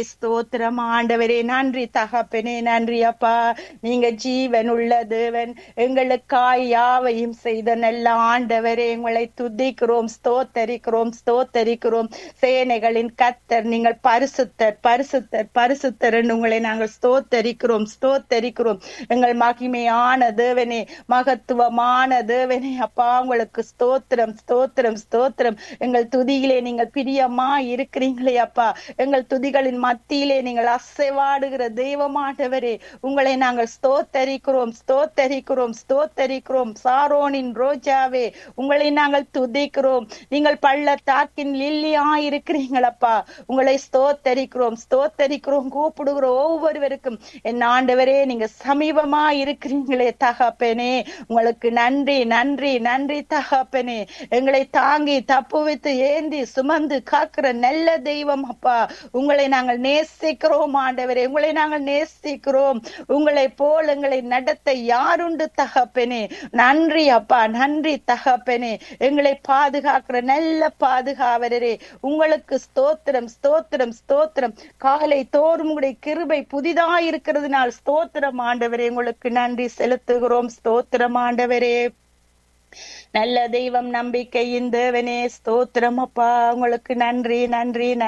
ஸ்தோத்திரம் ஆண்டவரே நன்றி தகப்பனே நன்றி அப்பா நீங்க ஜீவன் உள்ள தேவன் எங்களுக்காய் யாவையும் செய்த நல்ல ஆண்டவரே உங்களை துதிக்கிறோம் ஸ்தோத்தரிக்கிறோம் ஸ்தோத்தரிக்கிறோம் சேனைகளின் கத்தர் நீங்கள் பரிசுத்தர் பரிசுத்தர் பரிசுத்தர் என்று உங்களை நாங்கள் ஸ்தோத்தரிக்கிறோம் ஸ்தோத்தரிக்கிறோம் எங்கள் மகிமையான தேவனே மகத்துவமான தேவனே அப்பா உங்களுக்கு ஸ்தோத்திரம் ஸ்தோத்திரம் ஸ்தோத்திரம் எங்கள் துதியிலே நீங்கள் பிரியமா இருக்கிறீங்களே அப்பா எங்கள் துதிகளின் மத்தியிலே நீங்கள் அசைவாடுகிற தெய்வமானவரே உங்களை நாங்கள் ஸ்தோத்தரிக்கிறோம் ஸ்தோத்தரிக்கிறோம் ஸ்தோத்தரிக்கிறோம் சாரோனின் ரோஜாவே உங்களை நாங்கள் துதிக்கிறோம் நீங்கள் பள்ளத்தாக்கின் லில்லியா இருக்கிறீங்களப்பா உங்களை ஸ்தோத்தரிக்கிறோம் ஸ்தோத்தரிக்கிறோம் கூப்பிடுகிற ஒவ்வொருவருக்கும் என் ஆண்டவரே நீங்க சமீபமா இருக்கிறீங்களே தகப்பனே உங்களுக்கு நன்றி நன்றி நன்றி தகப்பனே எங்களை தாங்கி தப்புவித்து ஏந்தி சுமந்து காக்கிற நல்ல தெய்வம் அப்பா உங்களை நாங்கள் நேசிக்கிறோம் ஆண்டவரே உங்களை நாங்கள் நேசிக்கிறோம் உங்களை போல் எங்களை நடத்த யாருண்டு தகப்பனே நன்றி அப்பா நன்றி தகப்பனே எங்களை பாதுகாக்கிற நல்ல பாதுகாவலரே உங்களுக்கு ஸ்தோத்திரம் ஸ்தோத்திரம் ஸ்தோத்திரம் காலை தோறும் உங்களுடைய கிருபை புதிதாய் இருக்கிறதுனால் ஸ்தோத்திரம் ஆண்டவரே உங்களுக்கு நன்றி செலுத்துகிறோம் ஸ்தோத்திரம் ஆண்டவரே நல்ல தெய்வம் நம்பிக்கையின் தேவனே ஸ்தோத்திரம் அப்பா உங்களுக்கு நன்றி நன்றி